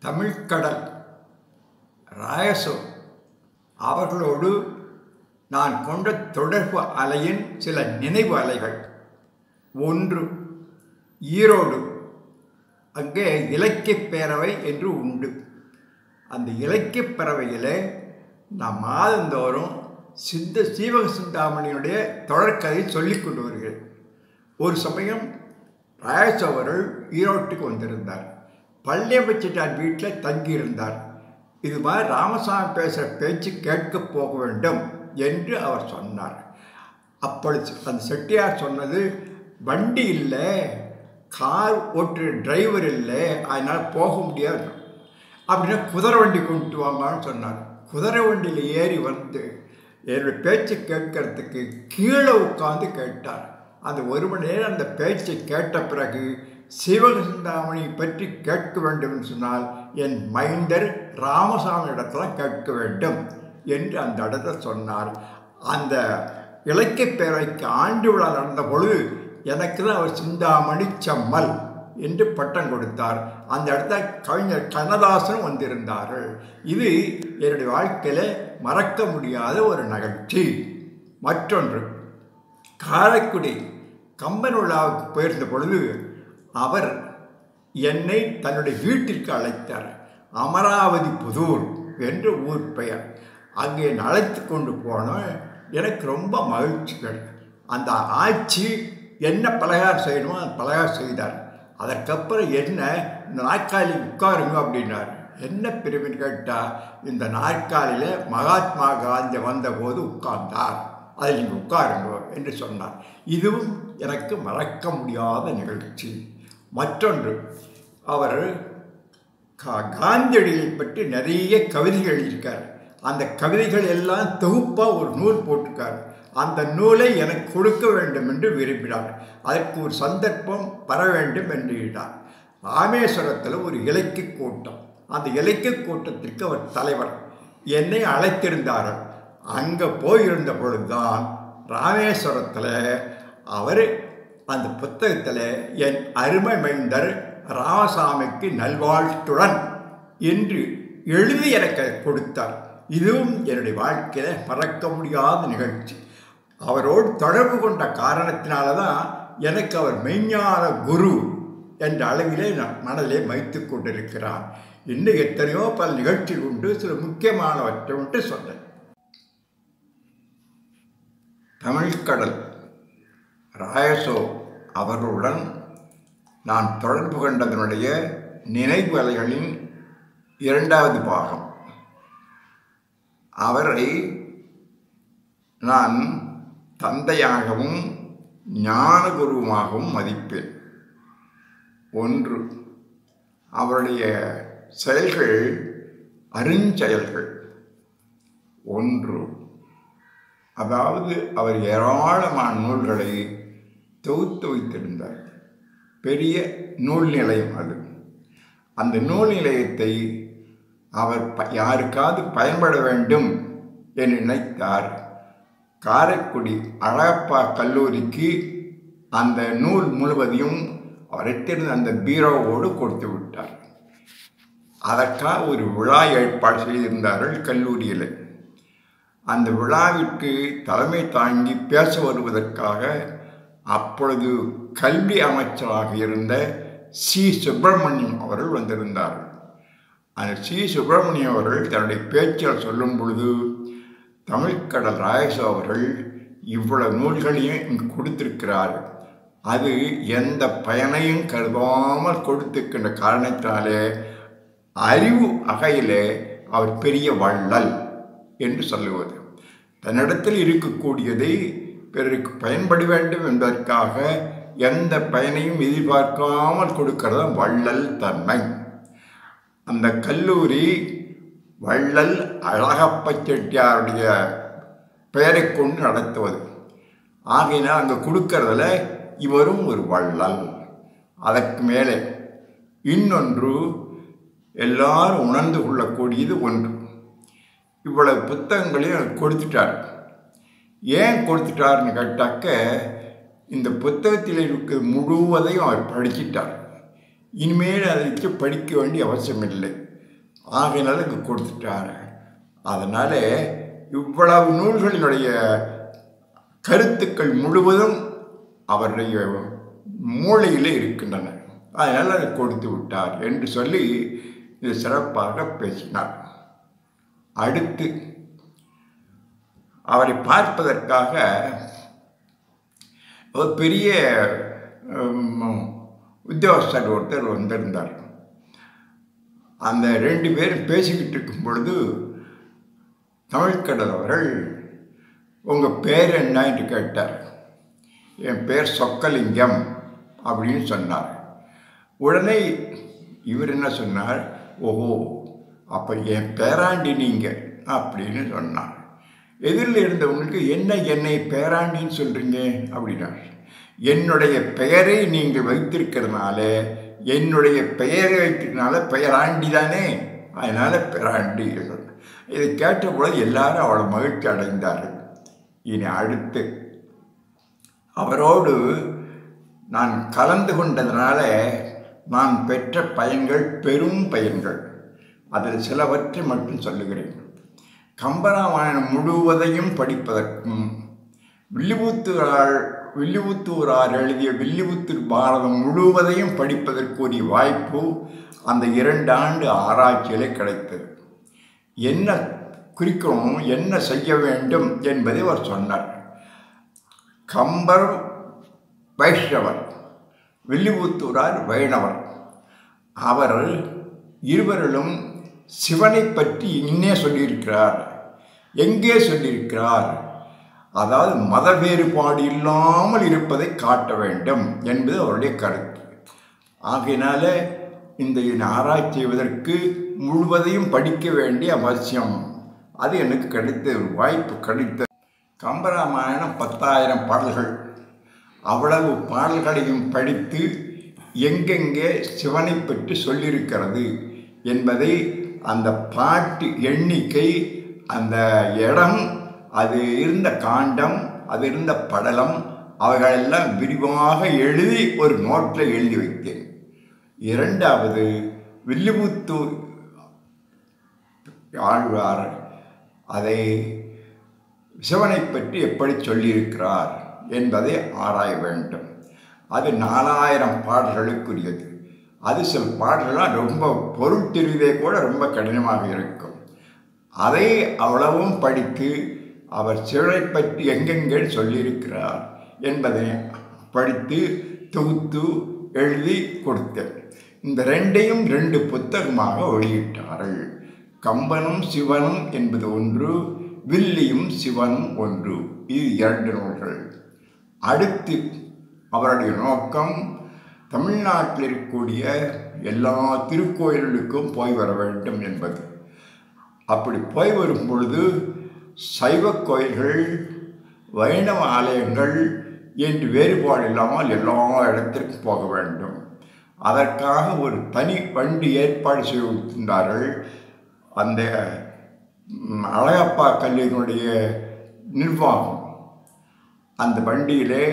தமிழ்க்கடல் ராயசோ அவர்களோடு நான் கொண்ட தொடர்பு அலையின் சில நினைவு அலைகள் ஒன்று ஈரோடு அங்கே இலக்கியப் பேரவை என்று உண்டு அந்த இலக்கியப் பேரவையில் நான் மாதந்தோறும் சித்த சீவக சிந்தாமணியுடைய தொடர்கதை சொல்லிக் கொண்டு வருகிறேன் ஒரு சமயம் ராயஸ் அவர்கள் ஈரோட்டுக்கு வந்திருந்தார் பள்ளியமைச்சிட்டார் வீட்டில் தங்கியிருந்தார் இது மாதிரி ராமசாமி பேசுகிற பேச்சு கேட்கப் போக வேண்டும் என்று அவர் சொன்னார் அப்பொழுது அந்த செட்டியார் சொன்னது வண்டி இல்லை கார் ஓட்டுற டிரைவர் இல்லை அதனால் போக முடியாது அப்படின்னா குதிரை வண்டி கொண்டு வாங்கன்னு சொன்னார் குதிரை வண்டியில் ஏறி வந்து என்னுடைய பேச்சு கேட்கறதுக்கு கீழே உட்காந்து கேட்டார் அந்த ஒரு மணி நேரம் அந்த பேச்சை கேட்ட பிறகு சிவகசிந்தாமணி பற்றி கேட்க வேண்டும் என்று சொன்னால் என் மைண்டர் ராமசாமி இடத்துல கேட்க வேண்டும் என்று அந்த இடத்துல சொன்னார் அந்த இலக்கியப் பேரவைக்கு ஆண்டு விழா நடந்த பொழுது எனக்கு தான் அவர் சிந்தாமணி செம்மல் என்று பட்டம் கொடுத்தார் அந்த இடத்துல கவிஞர் கண்ணதாசன் வந்திருந்தார்கள் இது என்னுடைய வாழ்க்கையில் மறக்க முடியாத ஒரு நிகழ்ச்சி மற்றொன்று காரைக்குடி கம்பன் விழாவுக்கு போயிருந்த பொழுது அவர் என்னை தன்னுடைய வீட்டிற்கு அழைத்தார் அமராவதி புதூர் என்று ஊர் பெயர் அங்கே அழைத்து கொண்டு போனோம் எனக்கு ரொம்ப மகிழ்ச்சிகள் அந்த ஆட்சி என்ன பலகாரம் செய்யணுமோ அந்த பலகாரம் செய்தார் அதற்கப்புறம் என்ன இந்த நாற்காலி உட்காருங்க அப்படின்னார் என்ன பிரிவுன்னு கேட்டால் இந்த நாற்காலியில் மகாத்மா காந்தி வந்தபோது உட்கார்ந்தார் அதில் நீங்கள் உட்காருங்க என்று சொன்னார் இதுவும் எனக்கு மறக்க முடியாத நிகழ்ச்சி மற்றொன்று அவர் கா காந்தியடிகளை பற்றி நிறைய கவிதைகள் எழுதியிருக்கார் அந்த கவிதைகள் எல்லாம் தொகுப்பாக ஒரு நூல் போட்டிருக்கார் அந்த நூலை எனக்கு கொடுக்க வேண்டும் என்று விரும்பினார் அதற்கு ஒரு சந்தர்ப்பம் வர வேண்டும் என்று எழுதினார் ராமேஸ்வரத்தில் ஒரு இலக்கிய கூட்டம் அந்த இலக்கிய கூட்டத்திற்கு அவர் தலைவர் என்னை அழைத்திருந்தார் அங்கே போயிருந்த பொழுதுதான் ராமேஸ்வரத்தில் அவர் அந்த புத்தகத்தில் என் அருமை மைந்தர் ராமசாமிக்கு நல்வாழ்த்துடன் என்று எழுதி எனக்கு கொடுத்தார் இதுவும் என்னுடைய வாழ்க்கையில் மறக்க முடியாத நிகழ்ச்சி அவரோடு தொடர்பு கொண்ட காரணத்தினால தான் எனக்கு அவர் மெய்ஞான குரு என்ற அளவிலே நான் மனதிலே வைத்து கொண்டிருக்கிறார் இன்னும் எத்தனையோ பல நிகழ்ச்சி உண்டு சில முக்கியமானவற்றை உண்டு சொன்னேன் தமிழ்கடல் ராயசோ அவர்களுடன் நான் தொடர்பு கொண்டதனுடைய நினைவு அலைகளின் இரண்டாவது பாகம் அவரை நான் தந்தையாகவும் ஞானகுருவாகவும் மதிப்பேன் ஒன்று அவருடைய செயல்கள் அருஞ்செயல்கள் ஒன்று அதாவது அவர் ஏராளமான நூல்களை தொகுத்து வைத்திருந்தார் பெரிய நூல் நிலையம் அது அந்த நூல் நிலையத்தை அவர் ப யாருக்காவது பயன்பட வேண்டும் என்று நினைத்தார் காரைக்குடி அழகப்பா கல்லூரிக்கு அந்த நூல் முழுவதையும் அவர் வைத்திருந்த அந்த பீரோவோடு கொடுத்து விட்டார் அதற்காக ஒரு விழா ஏற்பாடு செய்திருந்தார்கள் கல்லூரியில் அந்த விழாவிற்கு தலைமை தாங்கி பேச வருவதற்காக அப்பொழுது கல்வி அமைச்சராக இருந்த சி சுப்பிரமணியம் அவர்கள் வந்திருந்தார்கள் அந்த சி சுப்பிரமணியம் அவர்கள் தன்னுடைய பேச்சில் சொல்லும் பொழுது தமிழ்கடல் ராயசு அவர்கள் இவ்வளவு நூல்களையும் இங்கு கொடுத்திருக்கிறார் அது எந்த பயனையும் கருதாமல் கொடுத்திருக்கின்ற காரணத்தினாலே அறிவு அகையிலே அவர் பெரிய வள்ளல் என்று சொல்லுவது தன்னிடத்தில் இருக்கக்கூடியதை பிறருக்கு பயன்பட வேண்டும் என்பதற்காக எந்த பயனையும் எதிர்பார்க்காமல் கொடுக்கிறது வள்ளல் தன்மை அந்த கல்லூரி வள்ளல் அழகப்ப செட்டியாருடைய பெயரை கொண்டு நடத்துவது ஆகையினால் அங்கே கொடுக்கறதுல இவரும் ஒரு வள்ளல் அதற்கு மேலே இன்னொன்று எல்லாரும் உணர்ந்து கொள்ளக்கூடியது ஒன்று இவ்வளவு புத்தகங்களையும் எனக்கு கொடுத்துட்டார் ஏன் கொடுத்துட்டார்னு கேட்டாக்க இந்த புத்தகத்தில் இருக்க முழுவதையும் அவர் படிச்சிட்டார் இனிமேல் அதை வச்சு படிக்க வேண்டிய அவசியம் இல்லை ஆகையினால இங்கே கொடுத்துட்டாரு அதனால இவ்வளவு நூல்களினுடைய கருத்துக்கள் முழுவதும் அவருடைய மூளையிலே இருக்கின்றன அதனால் அதை கொடுத்து விட்டார் என்று சொல்லி இது சிறப்பாக பேசினார் அடுத்து அவரை பார்ப்பதற்காக ஒரு பெரிய உம், உத்தியோகஸ்தர் ஒருத்தர் வந்திருந்தார் அந்த ரெண்டு பேரும் பேசிக்கிட்டு இருக்கும் பொழுது தமிழ்கடல் அவர்கள் உங்கள் பேர் என்ன என்று கேட்டார் என் பேர் சொக்கலிங்கம் அப்படின்னு சொன்னார் உடனே இவர் என்ன சொன்னார் ஓஹோ அப்போ என் பேராண்டி நீங்கள் அப்படின்னு சொன்னார் எதிரில் இருந்தவங்களுக்கு என்ன என்னை பேராண்டின்னு சொல்கிறீங்க அப்படின்னார் என்னுடைய பெயரை நீங்கள் வைத்திருக்கிறதுனால என்னுடைய பெயரை வைத்திருக்கனால பெயராண்டி தானே அதனால் பேராண்டி சொன்னார். இதை கேட்டபொழுது எல்லாரும் அவ்வளோ மகிழ்ச்சி அடைந்தார்கள் இனி அடுத்து அவரோடு நான் கலந்து கொண்டதுனால நான் பெற்ற பயன்கள் பெரும் பயன்கள் அதில் சிலவற்றை மட்டும் சொல்லுகிறேன் கம்பராமாயணம் முழுவதையும் படிப்பதற்கும் வில்லிபுத்தூரால் வில்லிபுத்தூரார் எழுதிய வில்லிபுத்தூர் பாரதம் முழுவதையும் படிப்பதற்குரிய வாய்ப்பு அந்த இரண்டு ஆண்டு ஆராய்ச்சியிலே கிடைத்தது என்ன குறிக்கணும் என்ன செய்ய வேண்டும் என்பதை அவர் சொன்னார் கம்பர் வைஷ்ணவர் வில்லிபுத்தூரார் வைணவர் அவர் இருவரிலும் சிவனை பற்றி இன்னே சொல்லியிருக்கிறார் எங்கே சொல்லியிருக்கிறார் அதாவது மத வேறுபாடு இல்லாமல் இருப்பதை காட்ட வேண்டும் என்பது அவருடைய கருத்து ஆகையினால இந்த ஆராய்ச்சி செய்வதற்கு முழுவதையும் படிக்க வேண்டிய அவசியம் அது எனக்கு கிடைத்த ஒரு வாய்ப்பு கிடைத்த கம்பராமாயணம் பத்தாயிரம் பாடல்கள் அவ்வளவு பாடல்களையும் படித்து எங்கெங்கே சிவனை பற்றி சொல்லியிருக்கிறது என்பதை அந்த பாட்டு எண்ணிக்கை அந்த இடம் அது இருந்த காண்டம் அது இருந்த படலம் அவைகளெல்லாம் விரிவாக எழுதி ஒரு நோட்டில் எழுதி வைத்தேன் இரண்டாவது வில்லிபுத்தூர் ஆழ்வார் அதை சிவனை பற்றி எப்படி சொல்லியிருக்கிறார் என்பதை ஆராய வேண்டும் அது நாலாயிரம் பாடல்களுக்குரியது அது சில பாடல்கள்லாம் ரொம்ப பொருள் தெரிவதே கூட ரொம்ப கடினமாக இருக்கும் அதை அவ்வளவும் படித்து அவர் சிவனை பற்றி எங்கெங்கே சொல்லியிருக்கிறார் என்பதை படித்து தொகுத்து எழுதி கொடுத்தேன் இந்த ரெண்டையும் ரெண்டு புத்தகமாக வெளியிட்டார்கள் கம்பனும் சிவனும் என்பது ஒன்று வில்லியும் சிவனும் ஒன்று இது இரண்டு நூல்கள் அடுத்து அவருடைய நோக்கம் தமிழ்நாட்டில் இருக்கக்கூடிய எல்லா திருக்கோயில்களுக்கும் போய் வர வேண்டும் என்பது அப்படி போய் வரும் பொழுது சைவ கோயில்கள் வைணவ ஆலயங்கள் என்று வேறுபாடு இல்லாமல் எல்லா இடத்திற்கும் போக வேண்டும் அதற்காக ஒரு தனி வண்டி ஏற்பாடு செய்திருந்தார்கள் அந்த ம், அழகப்பா கல்லூரியினுடைய நிர்வாகம் அந்த வண்டியிலே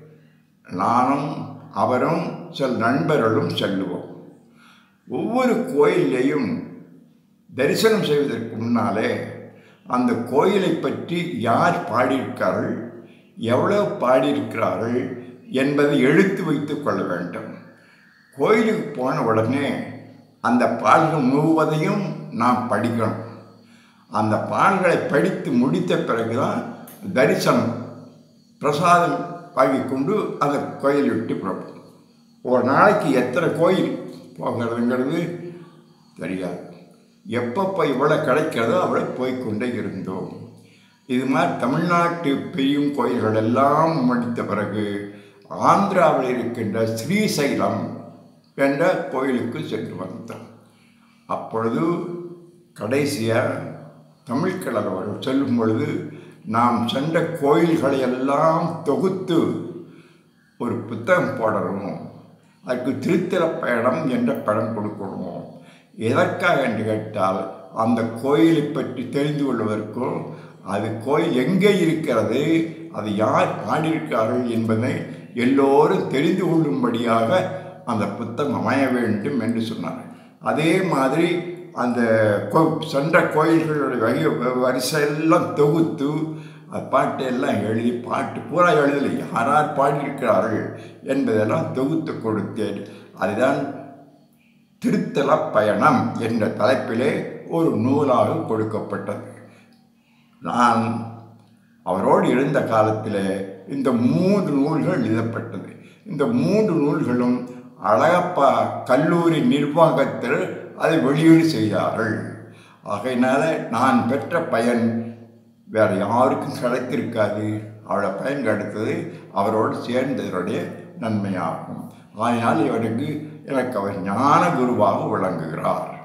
நானும் அவரும் சில நண்பர்களும் செல்லுவோம் ஒவ்வொரு கோயிலையும் தரிசனம் செய்வதற்கு முன்னாலே அந்த கோயிலை பற்றி யார் பாடியிருக்கார்கள் எவ்வளவு பாடியிருக்கிறார்கள் என்பதை எழுத்து வைத்து கொள்ள வேண்டும் கோயிலுக்கு போன உடனே அந்த பாடல்கள் முழுவதையும் நாம் படிக்கணும் அந்த பாடல்களை படித்து முடித்த பிறகுதான் தரிசனம் பிரசாதம் வாங்கி கொண்டு அந்த கோயில் விட்டு புறப்படும் ஒரு நாளைக்கு எத்தனை கோயில் போகிறதுங்கிறது தெரியாது எப்பப்போ இவ்வளோ கிடைக்கிறதோ அவ்வளோ போய்க்கொண்டே இருந்தோம் இது மாதிரி தமிழ்நாட்டு பெரியும் கோயில்கள் எல்லாம் முடித்த பிறகு ஆந்திராவில் இருக்கின்ற ஸ்ரீசைலம் என்ற கோயிலுக்கு சென்று வந்தோம் அப்பொழுது கடைசியாக தமிழ்கடல் அவர்கள் செல்லும் பொழுது நாம் சென்ற கோயில்களை எல்லாம் தொகுத்து ஒரு புத்தகம் போடணும் அதுக்கு திருத்திரப்பயணம் என்ற படம் கொடுக்கணும் எதற்காக என்று கேட்டால் அந்த கோயிலை பற்றி தெரிந்து கொள்வதற்கும் அது கோயில் எங்கே இருக்கிறது அது யார் பாடியிருக்கிறார்கள் என்பதை எல்லோரும் தெரிந்து கொள்ளும்படியாக அந்த புத்தகம் அமைய வேண்டும் என்று சொன்னார் அதே மாதிரி அந்த கோ சென்ற கோயில்களுடைய வகை வரிசையெல்லாம் தொகுத்து அது பாட்டையெல்லாம் எழுதி பாட்டு பூரா எழுதலை யார் யார் பாடியிருக்கிறார்கள் என்பதெல்லாம் தொகுத்து கொடுத்தேன் அதுதான் திருத்தல பயணம் என்ற தலைப்பிலே ஒரு நூலாக கொடுக்கப்பட்டது நான் அவரோடு இருந்த காலத்தில் இந்த மூன்று நூல்கள் எழுதப்பட்டது இந்த மூன்று நூல்களும் அழகப்பா கல்லூரி நிர்வாகத்தில் அதை வெளியீடு செய்தார்கள் ஆகையினால நான் பெற்ற பயன் வேறு யாருக்கும் கிடைத்திருக்காது அவளை பயன் கிடைத்தது அவரோடு சேர்ந்ததனுடைய நன்மையாகும் ஆகையினால் இவருக்கு எனக்கு அவர் ஞான குருவாக விளங்குகிறார்